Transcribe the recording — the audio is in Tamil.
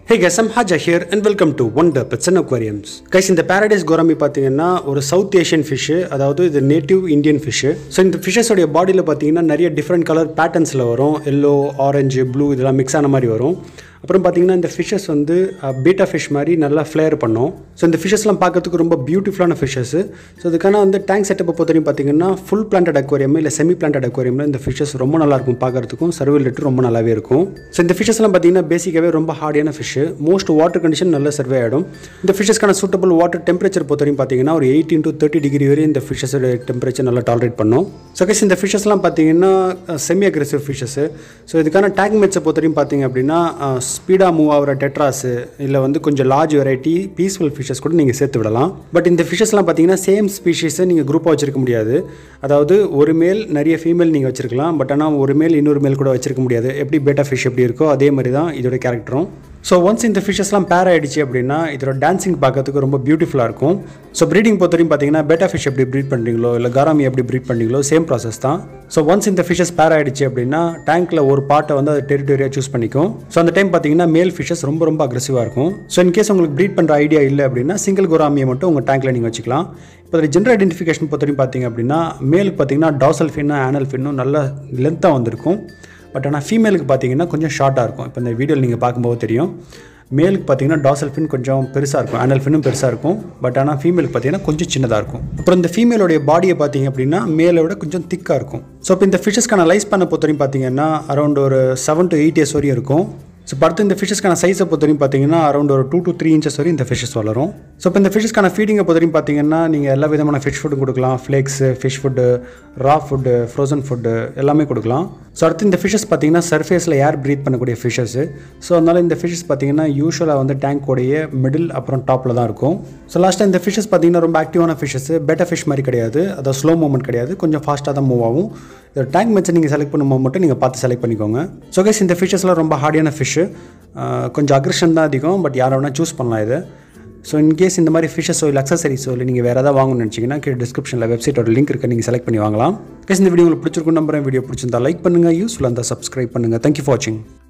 hey guys I'm Haja here and welcome to wonder pets and aquariums guys இந்த பாரடைஸ் கோராமி பார்த்தீங்கன்னா ஒரு சவுத் ஏஷியன் ஃபிஷ்ஷு அதாவது இது நேட்டிவ் இந்தியன் ஃபிஷ்ஷு ஸோ இந்த ஃபிஷ்ஷஸோடைய பாடியில் பார்த்தீங்கன்னா நிறைய டிஃப்ரெண்ட் கலர் பேட்டர்ன்ஸில் வரும் எல்லோ ஆரஞ்சு ப்ளூ இதெல்லாம் மிக்ஸ் ஆன மாதிரி வரும் அப்புறம் பார்த்தீங்கன்னா இந்த ஃபிஷ்ஷஸ் வந்து பீட்டா ஃபிஷ் மாதிரி நல்லா ஃப்ளேர் பண்ணும் ஸோ இந்த ஃபிஷ்ஷஸ்லாம் பார்க்கறதுக்கு ரொம்ப பியூட்டிஃபுல்லான ஃபிஷ்ஷஸ் ஸோ இதுக்கான வந்து டேங்க் செட்டப்பை பொறுத்தவரையும் பார்த்தீங்கன்னா ஃபுல் பிளான்டட் அக்வாரியம் இல்லை செமி பிளான்டட் அக்வாரியமில் இந்த ஃபிஷ்ஷஸ் ரொம்ப நல்லா இருக்கும் பார்க்கறதுக்கும் சர்வல் ரேட்டு ரொம்ப நல்லாவே இருக்கும் ஸோ இந்த ஃபிஷ்ஷஸ்லாம் பார்த்தீங்கன்னா பேசிக்காகவே ரொம்ப ஹார்டியான ஃபிஷ்ஷு மோஸ்ட் வாட்டர் கண்டிஷன் நல்ல சர்வே ஆகிடும் இந்த ஃபிஷ்ஷஸ்க்கான சூட்டபிள் வாட்டர் டெம்பரேச்சர் பொறுத்தவரையும் பார்த்தீங்கன்னா ஒரு எயிட்டீன் டு தேர்ட்டி டிகிரி வரை இந்த ஃபிஷ்ஷஸோட டெம்பரேச்சர் நல்லா டாலரேட் பண்ணும் ஸோ கைஸ் இந்த ஃபிஷ்ஷஸ்லாம் பார்த்தீங்கன்னா செமி அக்ரெசிவ் ஃபிஷ்ஷஸ் ஸோ இதுக்கான டேக் மெட்ஸை பொறுத்தவரையும் பார்த்தீங்க அப்படின்னா ஸ்பீடாக மூவ் ஆகிற டெட்ராஸு இல்லை வந்து கொஞ்சம் லார்ஜ் வெரைட்டி பீஸ்ஃபுல் ஃபிஷ்ஷஸ் கூட நீங்கள் சேர்த்து விடலாம் பட் இந்த ஃபிஷ்ஷஸ்லாம் பார்த்தீங்கன்னா சேம் ஸ்பீஷீஸை நீங்கள் குரூப்பாக வச்சிருக்க முடியாது அதாவது ஒரு மேல் நிறைய ஃபீமேல் நீங்கள் வச்சிருக்கலாம் பட் ஆனால் ஒரு மேல் இன்னொரு மேல் கூட வச்சிருக்க முடியாது எப்படி பேட்டா ஃபிஷ் எப்படி இருக்கோ அதே மாதிரி தான் இதோட கேரக்டரும் ஸோ ஒன்ஸ் இந்த ஃபிஷ்ஷஸ்லாம் பேர் ஆகிடுச்சு அப்படின்னா இதோட டான்சிங் பார்க்கறதுக்கு ரொம்ப பியூட்டிஃபுல்லாக இருக்கும் ஸோ ப்ரீடிங் பொறுத்தவரையும் பார்த்தீங்கன்னா பேட்டா ஃபிஷ் எப்படி ப்ரீட் பண்ணுறீங்களோ இல்லை காராமி எப்படி ப்ரீட் பண்ணுறீங்களோ சேம் ப்ராசஸ் தான் ஸோ ஒன்ஸ் இந்த ஃபிஷ்ஷஸ் பேர் ஆகிடுச்சு அப்படின்னா டேங்க்கில் ஒரு பார்ட்டை வந்து அது டெரிட்டோரியாக சூஸ் பண்ணிக்கும் ஸோ அந்த டைம் பார்த்தீங்கன்னா மேல் ஃபிஷ்ஷஸ் ரொம்ப ரொம்ப அக்ரெசிவாக இருக்கும் ஸோ இன்கேஸ் உங்களுக்கு ப்ரீட் பண்ணுற ஐடியா இல்லை அப்படின்னா சிங்கிள் கோராமியை மட்டும் உங்கள் டேங்க்கில் நீங்கள் வச்சுக்கலாம் இப்போ அதில் ஜென்ரல் ஐடென்டிஃபிகேஷன் பொறுத்தவரையும் பார்த்தீங்க அப்படின்னா மேலுக்கு பார்த்தீங்கன்னா டாசல் ஃபின்னும் ஆனல் ஃபின்னும் நல்ல லென்த்தாக வந்திருக்கும் பட் ஆனால் ஃபீமேலுக்கு பார்த்தீங்கன்னா கொஞ்சம் ஷார்ட்டாக இருக்கும் இப்போ இந்த வீடியோவில் நீங்கள் பார்க்கும்போது தெரியும் மேலுக்கு பார்த்தீங்கன்னா டாசல் ஃபின் கொஞ்சம் பெருசாக இருக்கும் ஆனல் ஃபின்னும் பெருசாக இருக்கும் பட் ஆனால் ஃபீமேலுக்கு பார்த்தீங்கன்னா கொஞ்சம் சின்னதாக இருக்கும் அப்புறம் இந்த ஃபீமேலோடைய பாடியை பார்த்தீங்க அப்படின்னா மேலை விட கொஞ்சம் திக்காக இருக்கும் ஸோ இப்போ இந்த ஃபிஷஸ்க்கான லைஸ் பண்ண பொறுத்தவரையும் பார்த்தீங்கன்னா அரௌண்ட் ஒரு செவன் டு எயிட் இயர்ஸ் வரையும் இருக்கும் ஸோ அடுத்து இந்த ஃபிஷஸ்க்கான சைஸை பொறுத்தவரையும் பார்த்தீங்கன்னா அரௌண்ட் ஒரு டூ டு த்ரீ இன்ச்சஸ் வரையும் இந்த ஃபிஷஸ் வளரும் ஸோ இப்போ இந்த ஃபிஷஸ்க்கான ஃபீடிங்கை பொறுத்தவரையும் பார்த்தீங்கன்னா நீங்கள் எல்லா விதமான ஃபிஷ் ஃபுட்டும் கொடுக்கலாம் flakes fish food raw food frozen food எல்லாமே கொடுக்கலாம் ஸோ அடுத்து இந்த ஃபிஷஸ் பார்த்தீங்கன்னா சர்ஃபேஸில் ஏர் ப்ரீத் பண்ணக்கூடிய ஃபிஷஸ் ஸோ அதனால் இந்த ஃபிஷஸ் பார்த்தீங்கன்னா யூஸ்வலாக வந்து டேங்க்கோடைய மிடில் அப்புறம் டாப்பில் தான் இருக்கும் ஸோ லாஸ்ட்டாக இந்த ஃபிஷஸ் பார்த்தீங்கன்னா ரொம்ப ஆக்டிவான ஃபிஷஸ் பெட்டர் ஃபிஷ் மாதிரி கிடையாது அதாவது ஸ்லோ மூவ்மெண்ட் கிடையாது கொஞ்சம் ஃபாஸ்ட்டாக தான் மூவ் ஆகும் இந்த டேங்க் மெச்சை நீங்கள் செலக்ட் பண்ணும்போது மட்டும் நீங்கள் பார்த்து செலக்ட் பண்ணிக்கோங்க ஸோ கைஸ் இந்த ஃபிஷஸ்லாம் ரொம்ப ஹார்டியான ஃபிஷ்ஷு கொஞ்சம் அக்ரெஷன் தான் அதிகம் பட் யாரை வேணால் சூஸ் பண்ணலாம் இது ஸோ இன்கேஸ் இந்த மாதிரி ஃபிஷஸோ இல்லை அக்சசரிஸோ இல்லை நீங்கள் வேறு ஏதாவது வாங்கணும்னு நினச்சிங்கன்னா கீழே டிஸ்கிரிப்ஷனில் வெப்சைட்டோட லிங்க் இருக்குது நீங்கள் செலக்ட் பண்ணி வாங்கலாம் கேஸ் இந்த வீடியோ உங்களுக்கு பிடிச்சிருக்கும் நம்புறேன் வீடியோ பிடிச்சிருந்தா லைக் பண்ணுங்கள் யூஸ்ஃபுல்லாக இருந்தால் சப்ஸ்கிரைப் பண்ணுங்கள் தேங்க்யூ ஃபார் வாட்சிங்